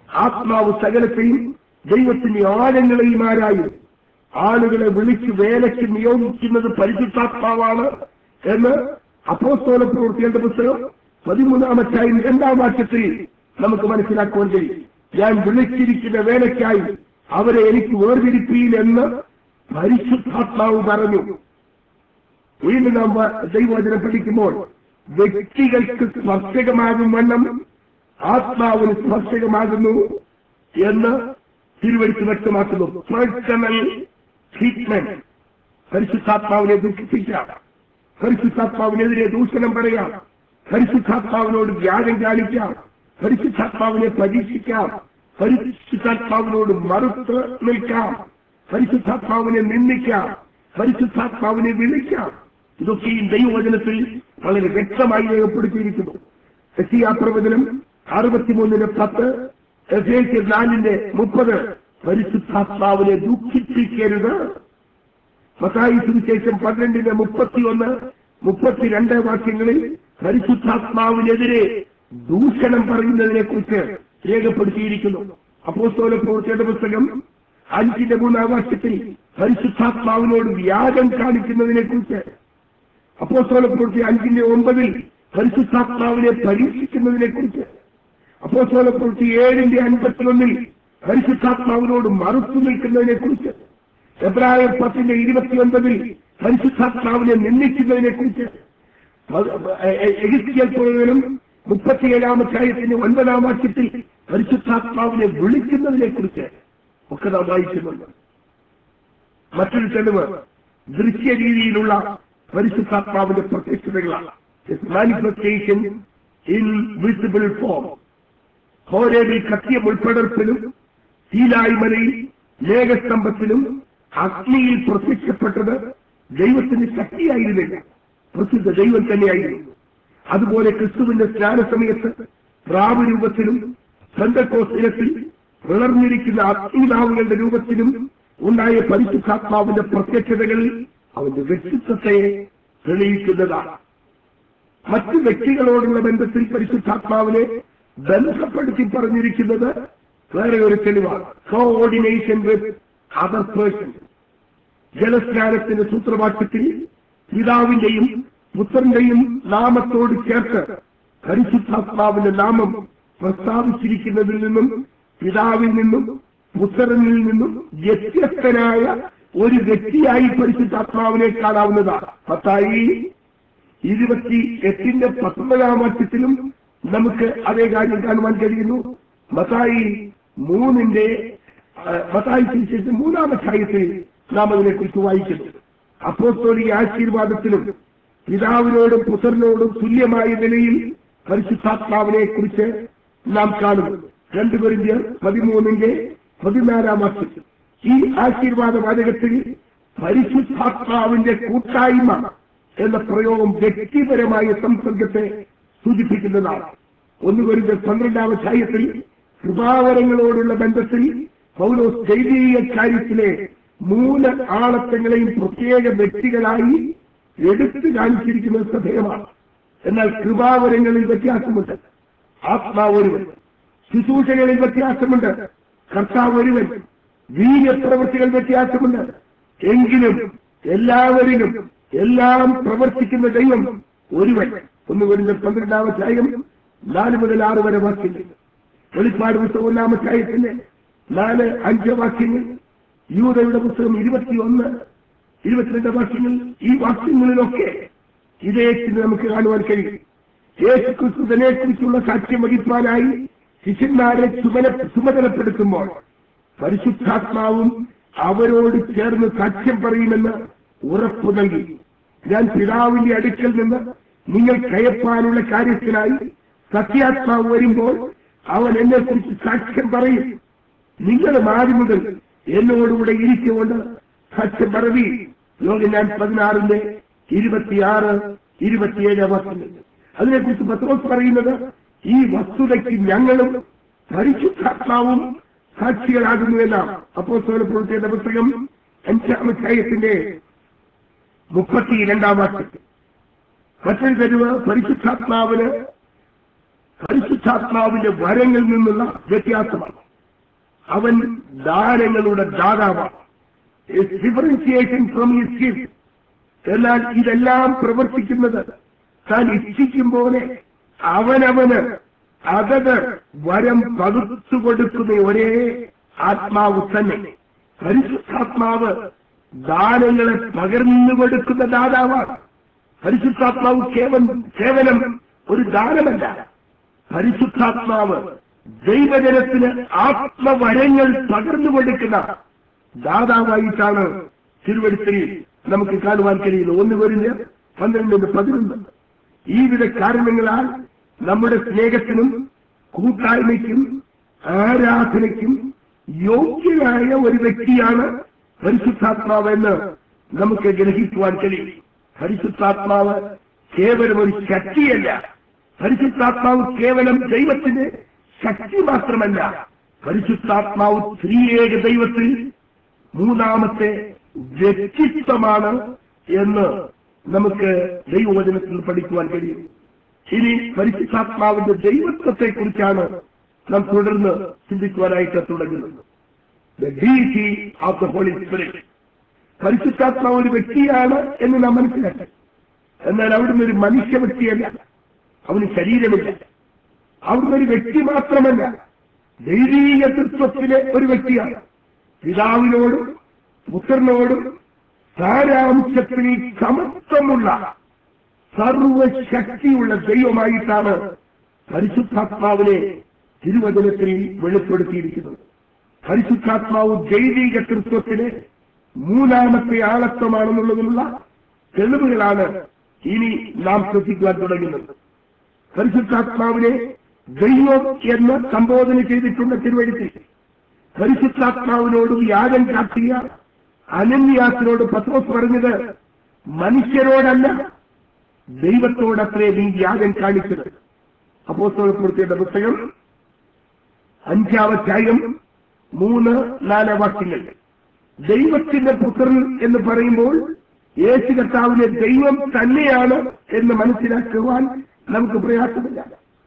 ആത്മാവ് സകലത്തെയും ദൈവത്തിന്റെ ആഴങ്ങളെയും ആരായി ആളുകളെ വിളിച്ച് വേലയ്ക്ക് നിയോഗിക്കുന്നത് പരിശുദ്ധാത്മാവാണ് എന്ന് അപ്പോസ്തോല പ്രവൃത്തിയുടെ പുസ്തകം പതിമൂന്നാമറ്റായി രണ്ടാം വാക്യത്തിൽ നമുക്ക് മനസ്സിലാക്കുവാൻ കഴിയും ഞാൻ വിളിച്ചിരിക്കുന്ന വേലയ്ക്കായി അവരെ എനിക്ക് വേർതിരിപ്പിയിൽ എന്ന് പരിശുദ്ധാത്മാവ് പറഞ്ഞു വീണ്ടും നാം വ- ദൈവവചനം പഠിക്കുമ്പോൾ വ്യക്തികൾക്ക് സ്പർശകമാകും വണ്ണം ആത്മാവിന് സ്പർശകമാകുന്നു എന്ന് തിരുവഴുത്ത് വ്യക്തമാക്കുന്നു പേഴ്സണൽ ട്രീറ്റ്മെന്റ് പരിശുദ്ധാത്മാവിനെ ദുഃഖിപ്പിക്കാം പരിശുദ്ധാത്മാവിനെതിരെ ദൂഷണം പറയാം പരിശുദ്ധാത്മാവിനോട് വ്യാജം കാണിക്കാം പരിശുദ്ധാത്മാവിനെ പരീക്ഷിക്കാം പരിശുദ്ധാത്മാവിനോട് മറുത്ത് നിൽക്കാം പരിശുദ്ധാത്മാവിനെ നിന്ദിക്കാം പരിശുദ്ധാത്മാവിനെ വിളിക്കാം ഇതൊക്കെയും ദൈവവചനത്തിൽ വളരെ വ്യക്തമായി രേഖപ്പെടുത്തിയിരിക്കുന്നു എത്തിയ പ്രവചനം അറുപത്തിമൂന്നിന് പത്ത് എഫേസ്യർ നാലിന്റെ മുപ്പത് പരിശുദ്ധാത്മാവിനെ ദുഃഖിപ്പിക്കരുത് മത്തായി സുവിശേഷം പന്ത്രണ്ടിന്റെ മുപ്പത്തിയൊന്ന് മുപ്പത്തിരണ്ട് വാക്യങ്ങളിൽ പരിശുദ്ധാത്മാവിനെതിരെ ദൂഷണം പറയുന്നതിനെ കുറിച്ച് രേഖപ്പെടുത്തിയിരിക്കുന്നു അപ്പോസ്തോല പ്രവൃത്തിയുടെ പുസ്തകം അഞ്ചിന്റെ മൂന്നാം വാക്യത്തിൽ പരിശുദ്ധാത്മാവിനോട് വ്യാജം കാണിക്കുന്നതിനെ കുറിച്ച് അപ്പോസ്തോല പ്രവൃത്തി അഞ്ചിന്റെ ഒമ്പതിൽ പരിശുദ്ധാത്മാവിനെ പരീക്ഷിക്കുന്നതിനെ കുറിച്ച് അപ്പോസ്തോല പ്രവൃത്തി ഏഴിന്റെ അൻപത്തിയൊന്നിൽ പരിശുദ്ധാത്മാവിനോട് മറുത്തു നിൽക്കുന്നതിനെ കുറിച്ച് എബ്രായർ പത്തിന്റെ ഇരുപത്തിയൊൻപതിൽ പരിശുദ്ധാത്മാവിനെ നിന്ദിക്കുന്നതിനെ കുറിച്ച് എഗിസ്റ്റിയൽ പ്രവചനം മുപ്പത്തിയേഴാം അധ്യായത്തിന്റെ ഒൻപതാം വാക്യത്തിൽ പരിശുദ്ധാത്മാവിനെ വിളിക്കുന്നതിനെ കുറിച്ച് ഒക്കെ നാം വായിക്കുന്നുണ്ട് മറ്റൊരു തെളിവ് ദൃശ്യ രീതിയിലുള്ള പരിശുദ്ധാത്മാവിന്റെ പ്രത്യക്ഷതകളാണ് മാനിഫെസ്റ്റേഷൻ ഇൻ വിസിബിൾ ഫോം ഹോരേബിൽ കത്തിയ മുൾപ്പടർപ്പിലും സീലായി മലയിൽ മേഘസ്തംഭത്തിലും അഗ്നിയിൽ പ്രത്യക്ഷപ്പെട്ടത് ദൈവത്തിന്റെ ശക്തിയായിരുന്നില്ല പ്രസിദ്ധ ദൈവം തന്നെയായിരുന്നു അതുപോലെ ക്രിസ്തുവിന്റെ സ്നാനസമയത്ത് പ്രാവരൂപത്തിലും ബന്ധക്കോസ്തിനത്തിൽ വിളർന്നിരിക്കുന്ന അഗ്നിനാവുകളുടെ രൂപത്തിലും ഉണ്ടായ പരിശുദ്ധാത്മാവിന്റെ പ്രത്യക്ഷതകളിൽ അവന്റെ വ്യക്തിത്വത്തെ തെളിയിക്കുന്നതാണ് മറ്റു വ്യക്തികളോടുള്ള ബന്ധത്തിൽ പരിശുദ്ധാത്മാവിനെ ബന്ധപ്പെടുത്തി പറഞ്ഞിരിക്കുന്നത് വേറെ ഒരു തെളിവാണ് കോഓർഡിനേഷൻ വിത്ത് അതർ പേഴ്സൺ ജലസ്നാനത്തിന്റെ സൂത്രവാക്യത്തിൽ പിതാവിന്റെയും പുത്രന്റെയും നാമത്തോട് ചേർത്ത് പരിശുദ്ധാത്മാവിന്റെ നാമം പ്രസ്താവിച്ചിരിക്കുന്നതിൽ നിന്നും പിതാവിൽ നിന്നും പുത്രനിൽ നിന്നും വ്യത്യസ്തനായ ഒരു വ്യക്തിയായി പരിശുദ്ധാത്മാവിനെ കാണാവുന്നതാണ് പത്തായി ഇരുപത്തി എട്ടിന്റെ പത്തൊമ്പതാം വാക്യത്തിലും നമുക്ക് അതേ കാര്യം കാണുവാൻ കഴിയുന്നു മത്തായി മൂന്നിന്റെ ആ, മത്തായി സുവിശേഷം മൂന്നാം അധ്യായത്തിൽ നാം അതിനെക്കുറിച്ച് വായിക്കുന്നു അപ്പോസ്തോലിക ആശീർവാദത്തിലും പിതാവിനോടും പുത്രനോടും തുല്യമായ നിലയിൽ പരിശുദ്ധാത്മാവിനെ കുറിച്ച് നാം കാണുന്നു രണ്ടുപേരിന്റെ പതിമൂന്നിന്റെ പതിനാലാം വാക്യത്തിൽ ഈ ആശീർവാദ വാചകത്തിൽ പരിശുദ്ധാത്മാവിന്റെ കൂട്ടായ്മ എന്ന പ്രയോഗം വ്യക്തിപരമായ സംസർഗത്തെ സൂചിപ്പിക്കുന്നതാണ് ഒന്ന് വരുന്ന പന്ത്രണ്ടാം അധ്യായത്തിൽ കൃപാവരങ്ങളോടുള്ള ബന്ധത്തിൽ പൗലോസ് ദൈവീയ കാര്യത്തിലെ മൂന്ന് ആളത്വങ്ങളെയും പ്രത്യേക വ്യക്തികളായി എടുത്തു കാണിച്ചിരിക്കുന്നത് ശ്രദ്ധേയമാണ് എന്നാൽ കൃപാവരങ്ങളിൽ വ്യത്യാസമുണ്ട് ആത്മാവ് ഒരുവൻ ശുശ്രൂഷകളിൽ വ്യത്യാസമുണ്ട് കർത്താവ് ഒരുവൻ വീര്യപ്രവൃത്തികൾ വ്യത്യാസമുണ്ട് എങ്കിലും എല്ലാവരിലും എല്ലാം പ്രവർത്തിക്കുന്ന ദൈവം ഒരുവൻ ഒന്ന് വരുന്ന പന്ത്രണ്ടാം അധ്യായം നാല് മുതൽ ആറ് വരെ വാക്യങ്ങൾ വെളിപ്പാട് പുസ്തകം ഒന്നാം അധ്യായത്തിന്റെ നാല് അഞ്ച് വാക്യങ്ങൾ യൂതയുടെ പുസ്തകം ഇരുപത്തിയൊന്ന് ഇരുപത്തിരണ്ട് വാക്യങ്ങൾ ഈ വാക്യങ്ങളിലൊക്കെ ഇതേ ചിന്ത നമുക്ക് കാണുവാൻ കഴിയും യേശു ക്രിസ്തുവിനെ കുറിച്ചുള്ള സാക്ഷ്യം വഹിപ്പാനായി ശിഷ്യന്മാരെ ചുമല ചുമതലപ്പെടുത്തുമ്പോൾ പരിശുദ്ധാത്മാവും അവരോട് ചേർന്ന് സാക്ഷ്യം പറയുമെന്ന് ഉറപ്പു നൽകി ഞാൻ പിതാവിന്റെ അടുക്കൽ നിന്ന് നിങ്ങൾ കയപ്പാനുള്ള കാര്യത്തിനായി സത്യാത്മാവ് വരുമ്പോൾ അവൻ എന്നെ കുറിച്ച് സാക്ഷ്യം പറയും നിങ്ങൾ ആദ്യം മുതൽ എന്നോടുകൂടെ ഇരിച്ചുകൊണ്ട് സാക്ഷ്യം പറവി ലോകം ഞാൻ പതിനാറിന്റെ ഇരുപത്തിയാറ് ഇരുപത്തിയേഴ് വാക്യങ്ങൾ അതിനെക്കുറിച്ച് പത്രോസ് പറയുന്നത് ഈ വസ്തുതയ്ക്ക് ഞങ്ങളും പരിശുദ്ധാത്മാവും സാക്ഷികളാകുന്നു എന്നാണ് അപ്പോ പ്രവൃത്തിയുടെ പുസ്തകം അഞ്ചാം അധ്യായത്തിന്റെ മുപ്പത്തി രണ്ടാം വാക്യത്തിൽ മറ്റൊരു കഴിവ് പരിശുദ്ധാത്മാവിന് പരിശുദ്ധാത്മാവിന്റെ വരങ്ങളിൽ നിന്നുള്ള വ്യത്യാസമാണ് അവൻ ദാനങ്ങളുടെ ദാതാവാണ് ഡിഫറൻസിയേഷൻ ഫ്രം ഹിസ് ഗിഫ്റ്റ് എന്നാൽ ഇതെല്ലാം പ്രവർത്തിക്കുന്നത് താൻ ഇച്ഛിക്കും പോലെ അവനവന് അതത് വരം പകുത്തു കൊടുക്കുന്ന ഒരേ ആത്മാവ് തന്നെ പരിശുദ്ധാത്മാവ് ദാനങ്ങളെ പകർന്നു കൊടുക്കുന്ന ദാതാവാണ് പരിശുദ്ധാത്മാവ് കേവലം കേവലം ഒരു ദാനമല്ല പരിശുദ്ധാത്മാവ് ദൈവജനത്തിന് ആത്മവരങ്ങൾ പകർന്നു കൊടുക്കുന്ന ദാതാവായിട്ടാണ് തിരുവഴുത്തിൽ നമുക്ക് കാണുവാൻ കഴിയുന്നത് ഒന്ന് വരുന്ന പന്ത്രണ്ടിന് പതിനൊന്ന് ഈ വിധ കാരണങ്ങളാൽ നമ്മുടെ സ്നേഹത്തിനും കൂട്ടായ്മയ്ക്കും ആരാധനയ്ക്കും യോഗ്യനായ ഒരു വ്യക്തിയാണ് പരിശുദ്ധാത്മാവ് എന്ന് നമുക്ക് ഗ്രഹിക്കുവാൻ കഴിയും പരിശുദ്ധാത്മാവ് കേവലം ഒരു ശക്തിയല്ല പരിശുദ്ധാത്മാവ് കേവലം ദൈവത്തിന്റെ ശക്തി മാത്രമല്ല പരിശുദ്ധാത്മാവ് ത്രിയേക ദൈവത്തിൽ മൂന്നാമത്തെ വ്യക്തിത്വമാണ് എന്ന് നമുക്ക് ദൈവവചനത്തിൽ പഠിക്കുവാൻ കഴിയും ഇനി പരിശുദ്ധാത്മാവിന്റെ ദൈവത്വത്തെ കുറിച്ചാണ് നാം തുടർന്ന് ചിന്തിക്കുവാനായിട്ട് തുടങ്ങുന്നത് the deity of the holy spirit പരിശുദ്ധാത്മാവ് ഒരു വ്യക്തിയാണ് എന്ന് നാം മനസ്സിലാക്കി എന്നാൽ അവിടുന്ന് ഒരു മനുഷ്യ വ്യക്തിയല്ല അവന് ശരീരമില്ല അവിടുന്ന് ഒരു വ്യക്തി മാത്രമല്ല ദൈവീക തൃത്വത്തിലെ ഒരു വ്യക്തിയാണ് പിതാവിനോടും പുത്രനോടും സാരാംശത്തിൽ സമത്വമുള്ള സർവശക്തിയുള്ള ദൈവമായിട്ടാണ് പരിശുദ്ധാത്മാവിനെ തിരുവചനത്തിൽ വെളിപ്പെടുത്തിയിരിക്കുന്നത് പരിശുദ്ധാത്മാവ് ദൈവിക തൃത്വത്തിലെ മൂന്നാമത്തെ ആളത്വമാണെന്നുള്ളതിനുള്ള തെളിവുകളാണ് ഇനി നാം ശ്രദ്ധിക്കുവാൻ തുടങ്ങുന്നത് പരിശുദ്ധാത്മാവിനെ ദൈവം എന്ന് സംബോധന ചെയ്തിട്ടുള്ള തിരുവഴുത്തിൽ പരിശുദ്ധാത്മാവിനോട് യാഗം കാട്ടിയ അനന്യാസിനോട് പത്രോസ് പറഞ്ഞത് മനുഷ്യരോടല്ല ദൈവത്തോടത്രേ നീ യാഗം കാണിച്ചത് അപ്പോസ്തലപ്പെടുത്തിയുടെ പുസ്തകം അഞ്ചാമധ്യായം മൂന്ന് നാല് വാക്യങ്ങൾ ദൈവത്തിന്റെ പുത്രൻ എന്ന് പറയുമ്പോൾ യേശു കർത്താവിനെ ദൈവം തന്നെയാണ് എന്ന് മനസ്സിലാക്കുവാൻ നമുക്ക് പ്രയാസമില്ല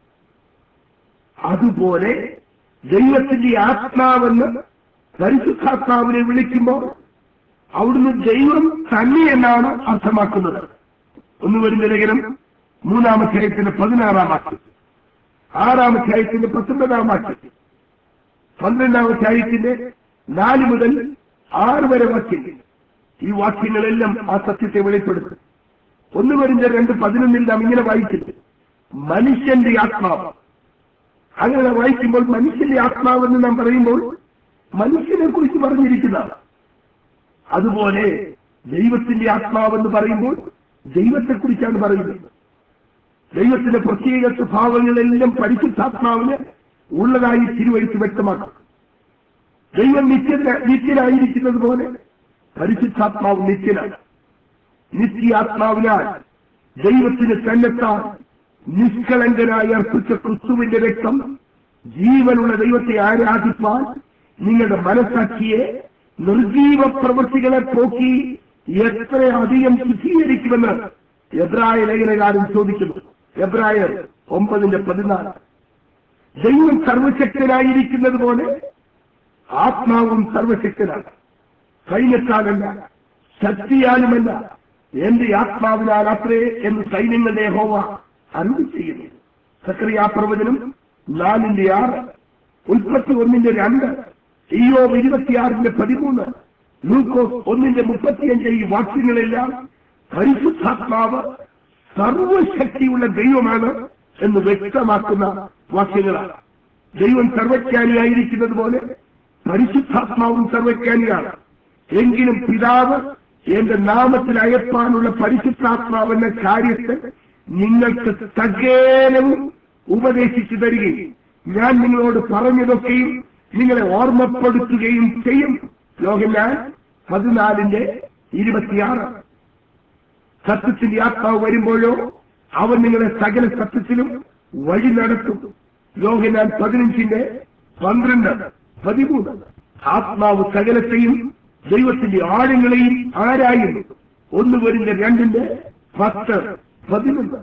അതുപോലെ ദൈവത്തിന്റെ ആത്മാവെന്ന് പരിശുദ്ധാത്മാവിനെ വിളിക്കുമ്പോൾ അവിടുന്ന് ദൈവം തന്നെ എന്നാണ് അർത്ഥമാക്കുന്നത് ഒന്ന് വരുന്ന ലേഖനം മൂന്നാമധ്യായത്തിന്റെ പതിനാറാം വാക്യം ആറാമധ്യായത്തിന്റെ പത്തൊമ്പതാം വാക്യം പന്ത്രണ്ടാമധ്യായത്തിന്റെ നാല് മുതൽ ആറ് വരെ വാക്യങ്ങൾ ഈ വാക്യങ്ങളെല്ലാം ആ സത്യത്തെ വെളിപ്പെടുത്തും ഒന്ന് വരുന്ന രണ്ട് പതിനൊന്നിൽ നാം ഇങ്ങനെ വായിക്കുന്നു മനുഷ്യന്റെ ആത്മാവ് അങ്ങനെ വായിക്കുമ്പോൾ മനുഷ്യന്റെ ആത്മാവെന്ന് നാം പറയുമ്പോൾ മനുഷ്യനെ കുറിച്ച് പറഞ്ഞിരിക്കുന്നതാണ് അതുപോലെ ദൈവത്തിന്റെ ആത്മാവെന്ന് പറയുമ്പോൾ ദൈവത്തെക്കുറിച്ചാണ് പറയുന്നത് ദൈവത്തിന്റെ പ്രത്യേക സ്വഭാവങ്ങളെല്ലാം പരിശുദ്ധാത്മാവിന് ഉള്ളതായി തിരുവഴുത്ത് വ്യക്തമാക്കും ദൈവം നിത്യ നിത്യനായിരിക്കുന്നത് പോലെ പരിശുദ്ധാത്മാവ് നിത്യനാണ് നിത്യാത്മാവിനാൽ ദൈവത്തിന് തന്നെത്താൻ നിഷ്കളങ്കനായി അർപ്പിച്ച ക്രിസ്തുവിന്റെ രക്തം ജീവനുള്ള ദൈവത്തെ ആരാധിപ്പാൻ നിങ്ങളുടെ മനസാക്ഷിയെ നിർജീവ പ്രവൃത്തികളെ പോക്കി എത്ര അധികം ശുദ്ധീകരിക്കുമെന്ന് എബ്രായ ലേഖനകാരൻ ചോദിക്കുന്നു എബ്രായർ ഒമ്പതിന്റെ പതിനാല് ദൈവം സർവശക്തനായിരിക്കുന്നത് പോലെ ആത്മാവും സർവശക്തനാണ് സൈന്യത്താലല്ല ശക്തിയാലുമല്ല എന്റെ ആത്മാവിനാൽ അത്രേ എന്ന് സൈന്യങ്ങളുടെ ഹോവ അരുളി ചെയ്യുന്നു സക്രിയാ പ്രവചനം നാലിന്റെ ആറ് ഉൽപ്പത്തി ഒന്നിന്റെ രണ്ട് ഇയോബ് ഇരുപത്തിയാറിന്റെ പതിമൂന്ന് ലൂക്കോസ് ഒന്നിന്റെ മുപ്പത്തിയഞ്ച് ഈ വാക്യങ്ങളെല്ലാം പരിശുദ്ധാത്മാവ് സർവശക്തിയുള്ള ദൈവമാണ് എന്ന് വ്യക്തമാക്കുന്ന വാക്യങ്ങളാണ് ദൈവം സർവജ്ഞാനിയായിരിക്കുന്നത് പോലെ പരിശുദ്ധാത്മാവും സർവജ്ഞാനിയാണ് എങ്കിലും പിതാവ് എന്റെ നാമത്തിൽ അയപ്പാനുള്ള പരിശുദ്ധാത്മാവെന്ന കാര്യത്തെ നിങ്ങൾക്ക് സകേലവും ഉപദേശിച്ചു തരികയും ഞാൻ നിങ്ങളോട് പറഞ്ഞതൊക്കെയും നിങ്ങളെ ഓർമ്മപ്പെടുത്തുകയും ചെയ്യും യോഹന്നാൻ പതിനാലിന്റെ ഇരുപത്തിയാറ് സത്യത്തിന്റെ ആത്മാവ് വരുമ്പോഴോ അവൻ നിങ്ങളെ സകല സത്യത്തിലും വഴി നടത്തും യോഹന്നാൻ പതിനഞ്ചിന്റെ പന്ത്രണ്ട് പതിമൂന്ന് ആത്മാവ് സകലത്തെയും ദൈവത്തിന്റെ ആഴങ്ങളെയും ആരായുന്നു ഒന്ന് വരുന്ന രണ്ടിന്റെ പത്ത് പതിനൊന്ന്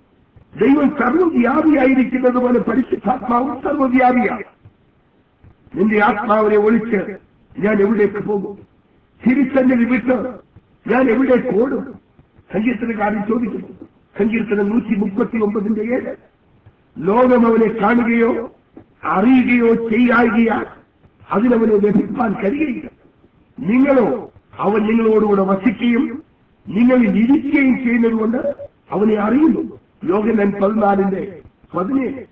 ദൈവം സർവ്വവ്യാപിയായിരിക്കുന്നത് പോലെ പരിശുദ്ധാത്മാവും സർവ്വവ്യാപിയാണ് നിന്റെ ആത്മാവിനെ ഒളിച്ച് ഞാൻ എവിടേക്ക് പോകും തിരിച്ചെന്നെ വിട്ട് ഞാൻ എവിടേക്ക് ഓടും സങ്കീർത്തനക്കാരൻ ചോദിക്കുന്നു സങ്കീർത്തനം നൂറ്റി മുപ്പത്തി ഒമ്പതിന്റെ ഏഴ് ലോകം അവനെ കാണുകയോ അറിയുകയോ ചെയ്യായികയാൽ അതിനവനെ ലഭിക്കാൻ കഴിയുകയില്ല നിങ്ങളോ അവൻ നിങ്ങളോടുകൂടെ വസിക്കുകയും നിങ്ങളിൽ ഇരിക്കുകയും ചെയ്യുന്നത് കൊണ്ട് അവനെ അറിയുന്നു യോഗനൻ പതിനാലിന്റെ പതിനേഴ്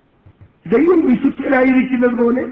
ദൈവം വിശുദ്ധനായിരിക്കുന്നത് പോലെ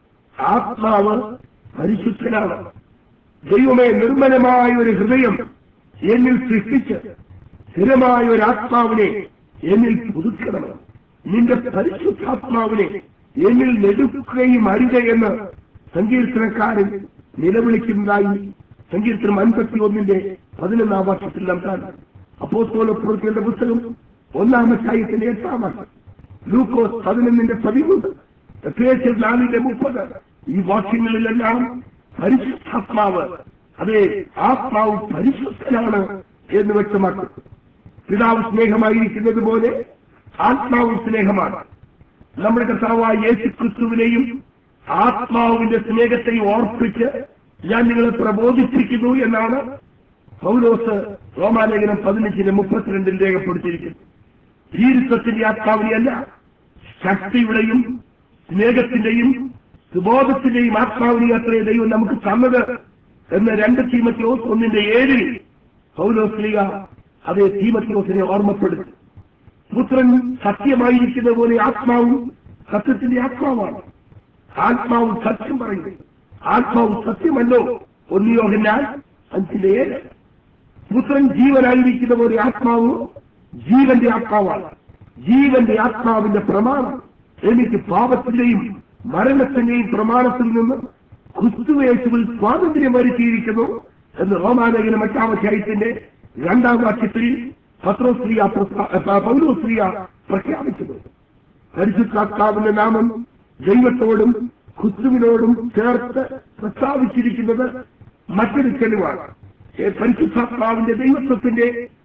ആത്മാവ് പരിശുദ്ധനാണ് ദൈവമേ നിർമ്മലമായ ഒരു ഹൃദയം എന്നിൽ സൃഷ്ടിച്ച് സ്ഥിരമായ ഒരു ആത്മാവിനെ എന്നിൽ പുതുക്കണം നിന്റെ പരിശുദ്ധാത്മാവിനെ എന്നിൽ നെടുക്കുകയും അരുത് എന്ന് സങ്കീർത്തനക്കാരൻ നിലവിളിക്കുന്നതായി സങ്കീർത്തനം അൻപത്തി ഒന്നിന്റെ പതിനൊന്നാം വർഷത്തിൽ നാം കാണാം അപ്പോസ്തോല പ്രവൃത്തിയുടെ പുസ്തകം ഒന്നാം അധ്യായത്തിന്റെ എട്ടാം വർഷം ലൂക്കോസ് പതിനൊന്നിന്റെ പതിമൂന്ന് എഫേസ്യർ നാലിന്റെ മുപ്പത് ഈ വാക്യങ്ങളിലെല്ലാം പരിശുദ്ധാത്മാവ് അതെ ആത്മാവ് പരിശുദ്ധനാണ് എന്ന് വ്യക്തമാക്കുന്നു പിതാവ് സ്നേഹമായിരിക്കുന്നത് പോലെ ആത്മാവ് സ്നേഹമാണ് നമ്മുടെ കർത്താവായ യേശു ക്രിസ്തുവിനെയും ആത്മാവിന്റെ സ്നേഹത്തെയും ഓർപ്പിച്ച് ഞാൻ നിങ്ങളെ പ്രബോധിപ്പിക്കുന്നു എന്നാണ് പൗലോസ് റോമാലേഖനം പതിനഞ്ചിന് മുപ്പത്തിരണ്ടിൽ രേഖപ്പെടുത്തിയിരിക്കുന്നു ഭീരുത്വത്തിന്റെ ആത്മാവിനെയല്ല ശക്തിയുടെയും സ്നേഹത്തിന്റെയും സുബോധത്തിന്റെയും ആത്മാവിനെ അത്രേ ദൈവം നമുക്ക് തന്നത് എന്ന് രണ്ട് തീമത്യോസ് ഒന്നിന്റെ ഏഴിൽ പൗലോസ്ലിക അതേ തീമത്യോസിനെ ഓർമ്മപ്പെടുത്തി പുത്രൻ സത്യമായിരിക്കുന്ന പോലെ ആത്മാവും സത്യത്തിന്റെ ആത്മാവാണ് ആത്മാവ് സത്യം പറയുന്നു ആത്മാവ് സത്യമല്ലോ ഒന്നിയോഹന്നാൽ അഞ്ചിന്റെ ഏഴ് പുത്രൻ ജീവനായിരിക്കുന്ന പോലെ ആത്മാവ് ജീവന്റെ ആത്മാവാണ് ജീവന്റെ ആത്മാവിന്റെ പ്രമാണം എനിക്ക് പാപത്തിന്റെയും മരണത്തിന്റെയും പ്രമാണത്തിൽ നിന്ന് ക്രിസ്തുവേശുവിൽ സ്വാതന്ത്ര്യം വരുത്തിയിരിക്കുന്നു എന്ന് റോമാലേഖനം എട്ടാം അധ്യായത്തിന്റെ രണ്ടാം വാക്യത്തിൽ പത്രോസ്ത്രീയ പൗലോസ്ത്രീയ പ്രഖ്യാപിച്ചത് പരിശുദ്ധാത്മാവിന്റെ നാമം ദൈവത്തോടും ക്രിസ്തുവിനോടും ചേർത്ത് പ്രസ്താവിച്ചിരിക്കുന്നത് മറ്റൊരു തെളിവാണ് ഏ, പരിശുദ്ധാത്മാവിന്റെ ദൈവത്വത്തിന്റെ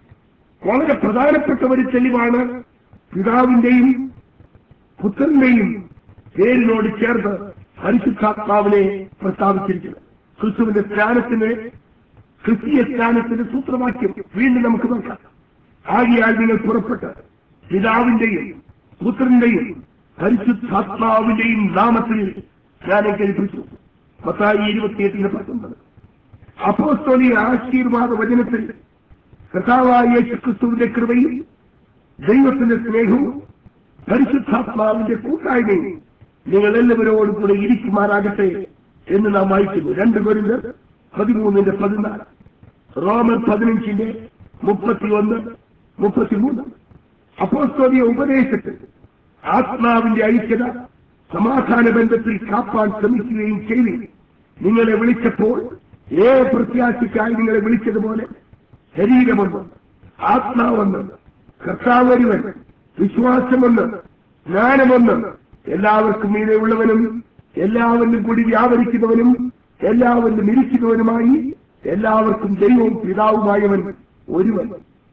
വളരെ പ്രധാനപ്പെട്ട ഒരു തെളിവാണ് പിതാവിന്റെയും പുത്രന്റെയും പേരിനോട് ചേർത്ത് പരിശുദ്ധാത്മാവിനെ പ്രസ്താവിച്ചിരിക്കുന്നത് ക്രിസ്തുവിന്റെ സ്നാനത്തിന് ക്രിസ്തീയ സ്നാനത്തിന്റെ സൂത്രവാക്യം വീണ്ടും നമുക്ക് നോക്കാം ആകിയാൽ നിങ്ങൾ പുറപ്പെട്ട് പിതാവിന്റെയും പുത്രന്റെയും പരിശുദ്ധാത്മാവിന്റെയും നാമത്തിൽ സ്നാനം കഴിപ്പിച്ചു പത്തായി ഇരുപത്തിയെട്ടിന് പത്തൊമ്പത് അപ്പോസ്തോലിയ ആശീർവാദ വചനത്തിൽ കർത്താവായ യേശു ക്രിസ്തുവിന്റെ കൃപയും ദൈവത്തിന്റെ സ്നേഹവും പരിശുദ്ധാത്മാവിന്റെ കൂട്ടായ്മയും നിങ്ങൾ എല്ലാവരോടും കൂടെ ഇരിക്കുമാറാകട്ടെ എന്ന് നാം വായിക്കുന്നു രണ്ട് പേരില് പതിമൂന്നിന്റെ പതിനാല് റോമൻ പതിനഞ്ചിന്റെ മുപ്പത്തിയൊന്ന് മുപ്പത്തിമൂന്ന് അപ്പോസ്തോലിയ ഉപദേശത്തിൽ ആത്മാവിന്റെ ഐക്യത സമാധാന ബന്ധത്തിൽ കാപ്പാൻ ശ്രമിക്കുകയും ചെയ്തു നിങ്ങളെ വിളിച്ചപ്പോൾ ഏ പ്രത്യാശിക്കായി നിങ്ങളെ വിളിച്ചതുപോലെ ശരീരമൊന്ന് ആത്മാവൊന്ന് കർത്താവരുവൻ വിശ്വാസമൊന്ന് ജ്ഞാനമൊന്ന് എല്ലാവർക്കും മീതെ ഉള്ളവനും എല്ലാവരിലും കൂടി വ്യാപരിക്കുന്നവനും എല്ലാവരിലും ഇരിക്കുന്നവനുമായി എല്ലാവർക്കും ദൈവവും പിതാവുമായവൻ ഒരുവൻ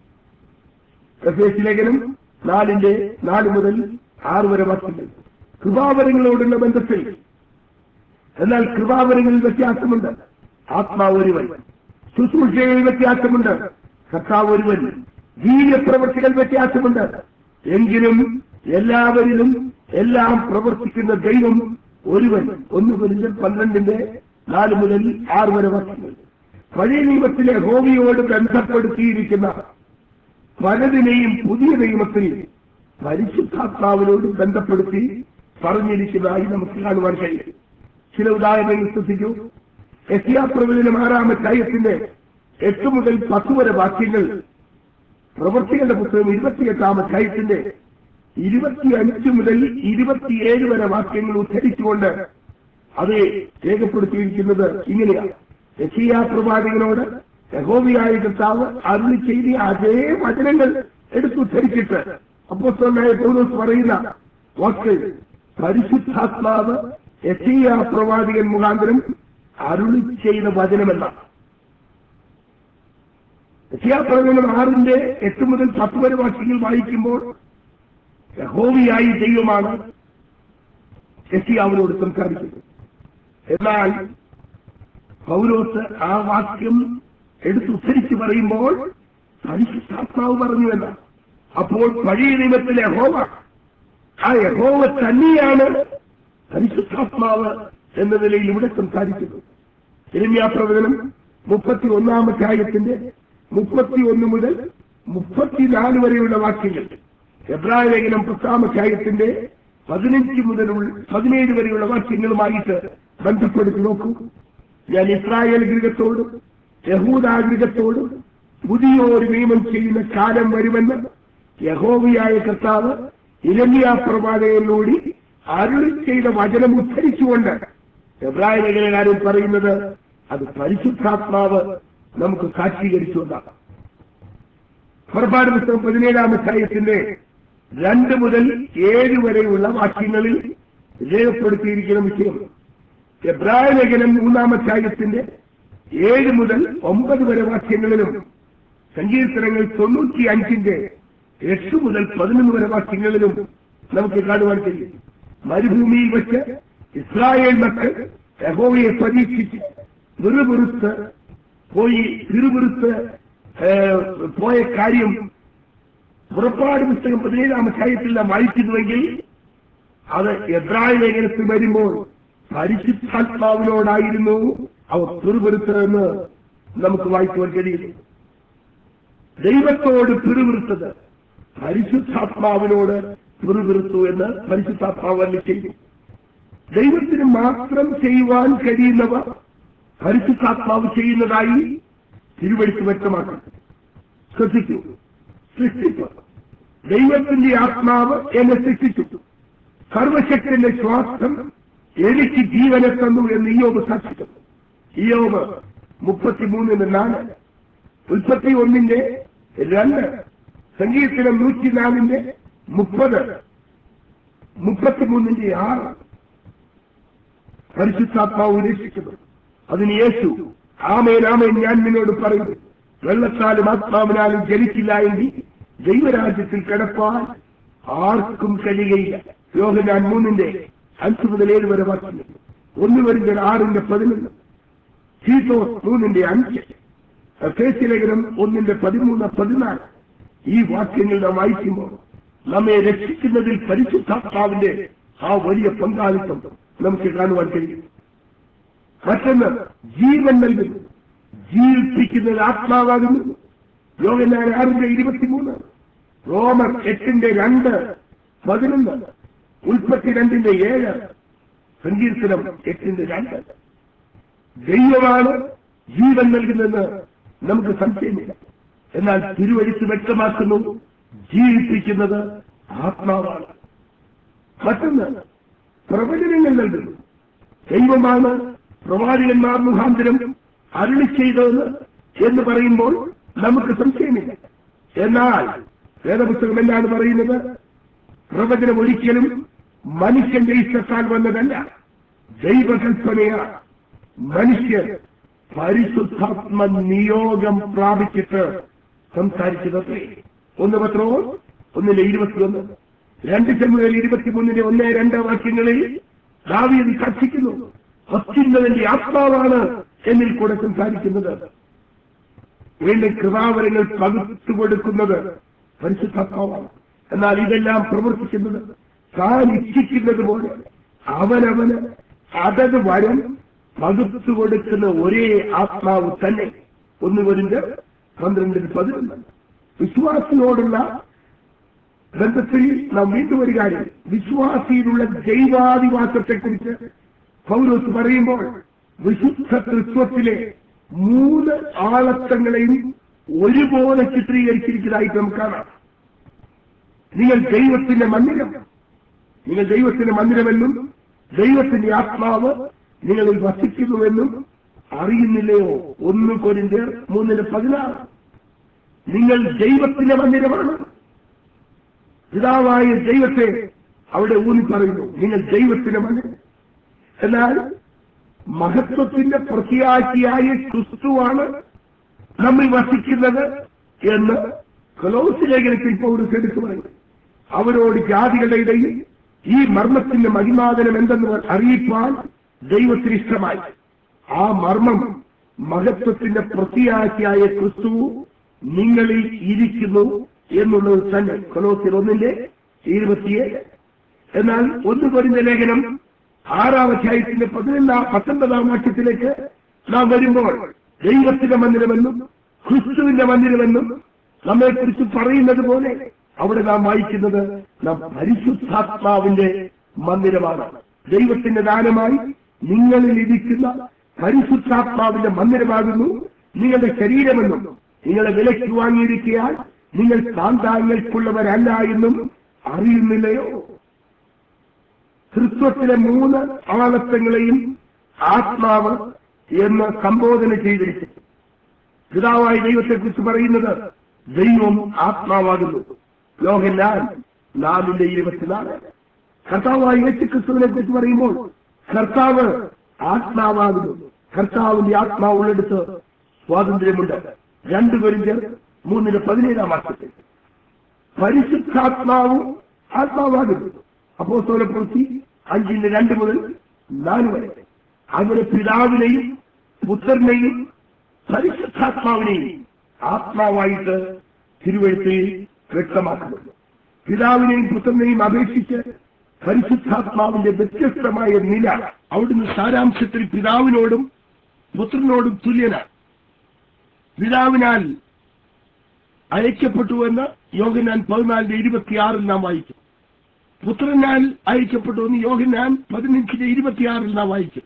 എഫേസ് ലേഖനം നാലിന്റെ നാല് മുതൽ ആറ് വരെ വാക്യങ്ങൾ കൃപാവരങ്ങളോടുള്ള ബന്ധത്തിൽ എന്നാൽ കൃപാവരങ്ങളിൽ വ്യത്യാസമുണ്ട് ആത്മാവ് ഒരുവൻ ശുശ്രൂഷകളിൽ വ്യത്യാസമുണ്ട് കർത്താവ് ഒരുവൻ വീര്യപ്രവൃത്തികൾ വ്യത്യാസമുണ്ട് എങ്കിലും എല്ലാവരിലും എല്ലാം പ്രവർത്തിക്കുന്ന ദൈവം ഒരുവൻ ഒന്ന് പുരുഷൻ പന്ത്രണ്ടിന്റെ നാല് മുതൽ ആറ് വരെ വർഷങ്ങൾ പഴയ നിയമത്തിലെ ഹോമിയോട് ബന്ധപ്പെടുത്തിയിരിക്കുന്ന പലതിനെയും പുതിയ നിയമത്തിൽ പരിശുദ്ധാത്മാവിനോട് ബന്ധപ്പെടുത്തി പറഞ്ഞിരിക്കുന്നതായി നമുക്ക് കാണുവാൻ കഴിയും ചില ഉദാഹരണങ്ങൾ ശ്രദ്ധിക്കൂ എസിയാപ്രവചനം ആറാം അധ്യായത്തിന്റെ എട്ട് മുതൽ പത്ത് വരെ വാക്യങ്ങൾ പ്രവൃത്തികളുടെ പുസ്തകം ഇരുപത്തിയെട്ടാം അധ്യായത്തിന്റെ ഇരുപത്തിയഞ്ച് മുതൽ ഇരുപത്തിയേഴ് വരെ വാക്യങ്ങൾ ഉദ്ധരിച്ചുകൊണ്ട് അത് രേഖപ്പെടുത്തിയിരിക്കുന്നത് ഇങ്ങനെയാണ് യശിയ പ്രവാചകനോട് യഹോവിയായ കർത്താവ് അരുളി ചെയ്ത അതേ വചനങ്ങൾ എടുത്തുദ്ധരിച്ചിട്ട് അപ്പോസ്തലനായ പൗലോസ് പറയുന്ന വാക്ക് പരിശുദ്ധാത്മാവ് യശിയ പ്രവാചകൻ മുഖാന്തരം അരുളി ചെയ്ത വചനമെന്നാണ് യശിയാപ്രവചനം ആറിന്റെ എട്ട് മുതൽ പത്ത് വരെ വാക്യങ്ങൾ വായിക്കുമ്പോൾ യഹോവിയായി ദൈവമാണ് യശിയാവിനോട് സംസാരിക്കുന്നത് എന്നാൽ പൗലോസ് ആ വാക്യം എടുത്തുദ്ധരിച്ച് പറയുമ്പോൾ പരിശുദ്ധാത്മാവ് പറഞ്ഞു എന്ന അപ്പോൾ പഴയ നിയമത്തിലെ യഹോവ ആ യഹോവ തന്നെയാണ് പരിശുദ്ധാത്മാവ് എന്ന നിലയിൽ ഇവിടെ സംസാരിക്കുന്നത് ഇരമ്യാപ്രവചനം മുപ്പത്തി ഒന്നാമത്തെ ആയത്തിന്റെ മുപ്പത്തി ഒന്ന് മുതൽ മുപ്പത്തിനാല് വരെയുള്ള വാക്യങ്ങൾ എബ്രായ ലേഖനം പത്താമധ്യായത്തിന്റെ പതിനഞ്ച് മുതൽ പതിനേഴ് വരെയുള്ള വാക്യങ്ങളുമായിട്ട് ബന്ധപ്പെടുത്തി നോക്കൂ ഞാൻ ഇസ്രായേൽ ഗൃഹത്തോടും യഹൂദാഗൃഹത്തോടും പുതിയൊരു നിയമം ചെയ്യുന്ന കാലം വരുമെന്ന് യഹോവയായ കർത്താവ് ഇരമ്യ പ്രവാചകനിലൂടെ അരുളി ചെയ്ത വചനം ഉദ്ധരിച്ചുകൊണ്ട് എബ്രായ ലേഖനകാരൻ പറയുന്നത് അത് പരിശുദ്ധാത്മാവ് നമുക്ക് സാക്ഷീകരിച്ചുകൊണ്ടാണ് പുറപ്പാട് പുസ്തകം പതിനേഴാം അധ്യായത്തിന്റെ രണ്ട് മുതൽ ഏഴ് വരെയുള്ള വാക്യങ്ങളിൽ രേഖപ്പെടുത്തിയിരിക്കുന്ന വിഷയം എബ്രായ ലേഖനം മൂന്നാം അധ്യായത്തിന്റെ ഏഴ് മുതൽ ഒമ്പത് വരെ വാക്യങ്ങളിലും സങ്കീർത്തനങ്ങൾ തൊണ്ണൂറ്റി അഞ്ചിന്റെ എട്ട് മുതൽ പതിനൊന്ന് വരെ വാക്യങ്ങളിലും നമുക്ക് കാണുവാൻ കഴിയും മരുഭൂമിയിൽ വെച്ച് ഇസ്രായേൽ മക്കൾ യഹോവയെ പരീക്ഷിച്ച് വിറുവിറുത്ത് പോയി വിറുവിറുത്ത് ഏഹ്, പോയ കാര്യം പുറപ്പാട് പുസ്തകം പതിനേഴാം അധ്യായത്തിൽ നാം വായിക്കുന്നുവെങ്കിൽ അത് എബ്രായ ലേഖനത്തിൽ വരുമ്പോൾ പരിശുദ്ധാത്മാവിനോടായിരുന്നു അവർ പിറുപിറുത്തതെന്ന് നമുക്ക് വായിക്കുവാൻ കഴിയും ദൈവത്തോട് പിറുപിറുത്തത് പരിശുദ്ധാത്മാവിനോട് പിറുപിറുത്തു എന്ന് പരിശുദ്ധാത്മാവ് അല്ല ചെയ്തു ദൈവത്തിന് മാത്രം ചെയ്യുവാൻ കഴിയുന്നവ പരിശുദ്ധാത്മാവ് ചെയ്യുന്നതായി തിരുവെടുത്ത് വ്യക്തമാക്കണം ശ്രദ്ധിക്കൂ സൃഷ്ടിപ്പ് ദൈവത്തിന്റെ ആത്മാവ് എന്നെ സൃഷ്ടിച്ചു സർവശക്തന്റെ ശ്വാസം എനിക്ക് ജീവനെ തന്നു എന്ന് ഇയോബ് സാക്ഷിക്കുന്നു ഇയോബ് മുപ്പത്തിമൂന്നിന് നാല് മുപ്പത്തി ഒന്നിന്റെ രണ്ട് സംഗീതത്തിലെ നൂറ്റിനാലിന്റെ മുപ്പത് മുപ്പത്തിമൂന്നിന്റെ ആറ് പരിശുദ്ധാത്മാവ് ഉദ്ദേശിക്കുന്നു അതിന് യേശു ആമേൻ ആമേൻ ഞാൻ നിന്നോട് പറയുന്നു വെള്ളത്താലും ആത്മാവിനാലും ജനിച്ചില്ല എങ്കിൽ ദൈവരാജ്യത്തിൽ കിടപ്പാൻ ആർക്കും കഴിയുകയില്ല യോഹനാൻ മൂന്നിന്റെ അഞ്ച് മുതൽ ഏഴ് വരെ വാക്യങ്ങൾ ഒന്ന് വരുന്ന ആറിന്റെ പതിനൊന്ന് തീത്തോസ് മൂന്നിന്റെ അഞ്ച് എഫേസ്യ ലേഖനം ഒന്നിന്റെ പതിമൂന്ന് പതിനാല് ഈ വാക്യങ്ങൾ നാം വായിക്കുമ്പോൾ നമ്മെ രക്ഷിക്കുന്നതിൽ പരിശുദ്ധാത്മാവിന്റെ ആ വലിയ പങ്കാളിത്തം നമുക്ക് കാണുവാൻ കഴിയും മറ്റൊന്ന് ജീവൻ നൽകുന്നു ജീവിപ്പിക്കുന്നത് ആത്മാവാകുന്നു യോഗനാൻ ആറിന്റെ ഇരുപത്തിമൂന്ന് റോമർ എട്ടിന്റെ രണ്ട് പതിനൊന്ന് ഉൽപ്പത്തി രണ്ടിന്റെ ഏഴ് സങ്കീർത്തനം എട്ടിന്റെ രണ്ട് ദൈവമാണ് ജീവൻ നൽകുന്നതെന്ന് നമുക്ക് സംശയമില്ല എന്നാൽ തിരുവഴുത്ത് വ്യക്തമാക്കുന്നു ജീവിപ്പിക്കുന്നത് ആത്മാവാണ് മറ്റൊന്ന് പ്രവചനങ്ങൾ നൽകുന്നു ദൈവമാണ് പ്രവാചകന്മാർ മുഖാന്തരം അരുളി ചെയ്തതെന്ന് എന്ന് പറയുമ്പോൾ നമുക്ക് സംശയമില്ല എന്നാൽ വേദപുസ്തകം എന്താണ് പറയുന്നത് പ്രവചനം ഒരിക്കലും മനുഷ്യന്റെ ഇഷ്ടത്താൽ വന്നതല്ല ദൈവകൽപ്പനയാണ് മനുഷ്യർ പരിശുദ്ധാത്മ നിയോഗം പ്രാപിച്ചിട്ട് സംസാരിച്ചതത്രേ ഒന്ന് പത്രവും ഒന്നിന്റെ ഇരുപത്തിയൊന്ന് രണ്ട് ചെമ്മുകളിൽ ഇരുപത്തിമൂന്നിന്റെ ഒന്ന് രണ്ട് വാക്യങ്ങളിൽ ദാവീദ് കർഷിക്കുന്നു അത്യുന്നതന്റെ ആത്മാവാണ് എന്നിൽ കൂടെ സംസാരിക്കുന്നത് വീണ്ടും കൃപാവരങ്ങൾ പകുത്തു കൊടുക്കുന്നത് പരിശുദ്ധാത്മാവാണ് എന്നാൽ ഇതെല്ലാം പ്രവർത്തിക്കുന്നത് താൻ ഇച്ഛിക്കുന്നത് പോലെ അവനവന് അതത് വരം പകുത്തു കൊടുക്കുന്ന ഒരേ ആത്മാവ് തന്നെ ഒന്ന് വരുന്നത് പന്ത്രണ്ടിന് പതിനൊന്ന് വിശ്വാസിയോടുള്ള ബന്ധത്തിൽ നാം വീണ്ടും ഒരു കാര്യം വിശ്വാസിയിലുള്ള ദൈവാദിവാസത്തെക്കുറിച്ച് പൗലോസ് പറയുമ്പോൾ വിശുദ്ധ തൃത്വത്തിലെ മൂന്ന് ആളത്വങ്ങളെയും ഒരുപോലെ ചിത്രീകരിച്ചിരിക്കുന്നതായിട്ട് നമുക്ക് കാണാം നിങ്ങൾ ദൈവത്തിന്റെ മന്ദിരം നിങ്ങൾ ദൈവത്തിന്റെ മന്ദിരമെന്നും ദൈവത്തിന്റെ ആത്മാവ് നിങ്ങളിൽ വസിക്കുന്നുവെന്നും അറിയുന്നില്ലയോ ഒന്ന് കൊരിന്ത്യർ മൂന്നിന് പതിനാറ് നിങ്ങൾ ദൈവത്തിന്റെ മന്ദിരമാണ് പിതാവായ ദൈവത്തെ അവിടെ ഊന്നി പറയുന്നു നിങ്ങൾ ദൈവത്തിന്റെ മന്ദിരം എന്നാൽ മഹത്വത്തിന്റെ പ്രത്യാശിയായ ക്രിസ്തുവാണ് നമ്മിൽ വസിക്കുന്നത് എന്ന് കൊലോസ് ലേഖനത്തിൽ പൗരസ് എടുത്തു പറയുന്നു അവരോട് ജാതികളുടെ ഇടയിൽ ഈ മർമ്മത്തിന്റെ മഹിമാതനം എന്തെന്ന് അറിയിപ്പാൻ ദൈവത്തിന് ഇഷ്ടമായി ആ മർമ്മം മഹത്വത്തിന്റെ പ്രത്യാശയായ ക്രിസ്തു നിങ്ങളിൽ ഇരിക്കുന്നു എന്നുള്ളത് തന്നെ കൊലോസിൽ ഒന്നിന്റെ ഇരുപത്തിയേഴ് എന്നാൽ ഒന്ന് പറഞ്ഞ ലേഖനം ആറാം അധ്യായത്തിന്റെ പതിനൊന്നാം പത്തൊൻപതാം വാക്യത്തിലേക്ക് നാം വരുമ്പോൾ ദൈവത്തിന്റെ മന്ദിരമെന്നും ക്രിസ്തുവിന്റെ മന്ദിരമെന്നും നമ്മെക്കുറിച്ച് പറയുന്നത് പോലെ അവിടെ നാം വായിക്കുന്നത് നാം പരിശുദ്ധാത്മാവിന്റെ മന്ദിരമാണ് ദൈവത്തിന്റെ ദാനമായി നിങ്ങളിൽ ഇരിക്കുന്ന പരിശുദ്ധാത്മാവിന്റെ മന്ദിരമാകുന്നു നിങ്ങളുടെ ശരീരമെന്നും നിങ്ങളെ വിലയ്ക്ക് വാങ്ങിയിരിക്കയാൽ നിങ്ങൾ കാന്താങ്ങൾക്കുള്ളവരല്ല എന്നും അറിയുന്നില്ലയോ തൃത്വത്തിലെ മൂന്ന് ആളത്വങ്ങളെയും ആത്മാവ് എന്ന് സംബോധന ചെയ്തിരിക്കുന്നു പിതാവായ ദൈവത്തെക്കുറിച്ച് പറയുന്നത് ദൈവം ആത്മാവാകുന്നു യോഹന്നാൻ നാലിന്റെ ഇരുപത്തിനാല് കർത്താവായ യേശുക്രിസ്തുവിനെ കുറിച്ച് പറയുമ്പോൾ കർത്താവ് ആത്മാവാകുന്നു കർത്താവിന്റെ ആത്മാവുള്ളെടുത്ത് സ്വാതന്ത്ര്യമുണ്ട് രണ്ടു പേരും മൂന്നിന് പതിനേഴാം മാസത്തിൽ പരിശുദ്ധാത്മാവും ആത്മാവാകുന്നു അപ്പോസ്തല പ്രവൃത്തി അഞ്ചിന്റെ രണ്ട് മുതൽ നാല് വരെ അങ്ങനെ പിതാവിനെയും പുത്രനെയും പരിശുദ്ധാത്മാവിനെയും ആത്മാവായിട്ട് തിരുവഴുത്തിൽ വ്യക്തമാക്കുന്നുണ്ട് പിതാവിനെയും പുത്രനെയും അപേക്ഷിച്ച് പരിശുദ്ധാത്മാവിന്റെ വ്യത്യസ്തമായ നില അവിടുന്ന് സാരാംശത്തിൽ പിതാവിനോടും പുത്രനോടും തുല്യനാണ് പിതാവിനാൽ അയക്കപ്പെട്ടുവെന്ന് യോഗനാൻ പതിനാലിന്റെ ഇരുപത്തിയാറിൽ നാം വായിക്കും പുത്രനാൽ അയക്കപ്പെട്ടു എന്ന് യോഹന്നാൻ പതിനഞ്ചിന്റെ ഇരുപത്തിയാറിൽ നാം വായിക്കും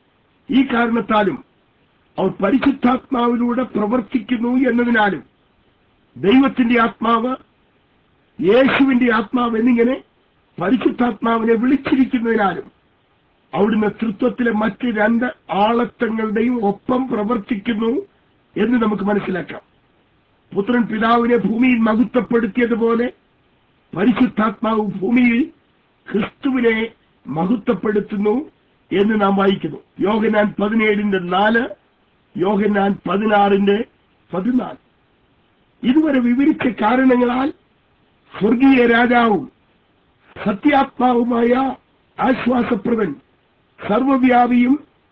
ഈ കാരണത്താലും അവർ പരിശുദ്ധാത്മാവിലൂടെ പ്രവർത്തിക്കുന്നു എന്നതിനാലും ദൈവത്തിന്റെ ആത്മാവ് യേശുവിന്റെ ആത്മാവ് എന്നിങ്ങനെ പരിശുദ്ധാത്മാവിനെ വിളിച്ചിരിക്കുന്നതിനാലും അവിടുന്ന് തൃത്വത്തിലെ മറ്റ് രണ്ട് ആളത്വങ്ങളുടെയും ഒപ്പം പ്രവർത്തിക്കുന്നു എന്ന് നമുക്ക് മനസ്സിലാക്കാം പുത്രൻ പിതാവിനെ ഭൂമിയിൽ മഹത്വപ്പെടുത്തിയതുപോലെ പരിശുദ്ധാത്മാവ് ഭൂമിയിൽ ക്രിസ്തുവിനെ മഹത്വപ്പെടുത്തുന്നു എന്ന് നാം വായിക്കുന്നു യോഹനാൻ പതിനേഴിന്റെ നാല് യോഹനാൻ പതിനാറിന്റെ പതിനാല് ഇതുവരെ വിവരിച്ച കാരണങ്ങളാൽ സ്വർഗീയ രാജാവും സത്യാത്മാവുമായ ആശ്വാസപ്രദൻ സർവവ്യാപിയും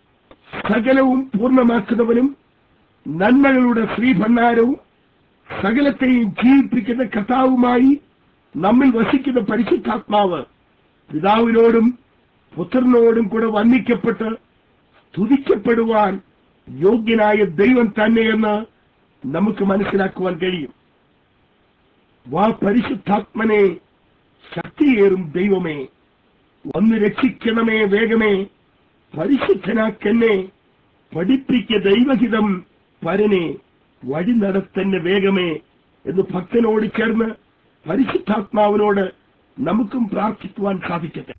സകലവും പൂർണ്ണമാക്കുന്നവനും നന്മകളുടെ ശ്രീഭണ്ഡാരവും സകലത്തെയും ജീവിപ്പിക്കുന്ന കർത്താവുമായി നമ്മിൽ വസിക്കുന്ന പരിശുദ്ധാത്മാവ് പിതാവിനോടും പുത്രനോടും കൂടെ വന്ദിക്കപ്പെട്ട് സ്തുതിക്കപ്പെടുവാൻ യോഗ്യനായ ദൈവം തന്നെയെന്ന് നമുക്ക് മനസ്സിലാക്കുവാൻ കഴിയും വാ പരിശുദ്ധാത്മനെ ശക്തിയേറും ദൈവമേ ഒന്ന് രക്ഷിക്കണമേ വേഗമേ പരിശുദ്ധനാക്കെന്നെ പഠിപ്പിക്ക ദൈവഹിതം പരനെ വഴി നടത്തന്നെ വേഗമേ എന്ന് ഭക്തനോട് ചേർന്ന് പരിശുദ്ധാത്മാവിനോട് നമുക്കും പ്രാർത്ഥിക്കുവാൻ സാധിക്കട്ടെ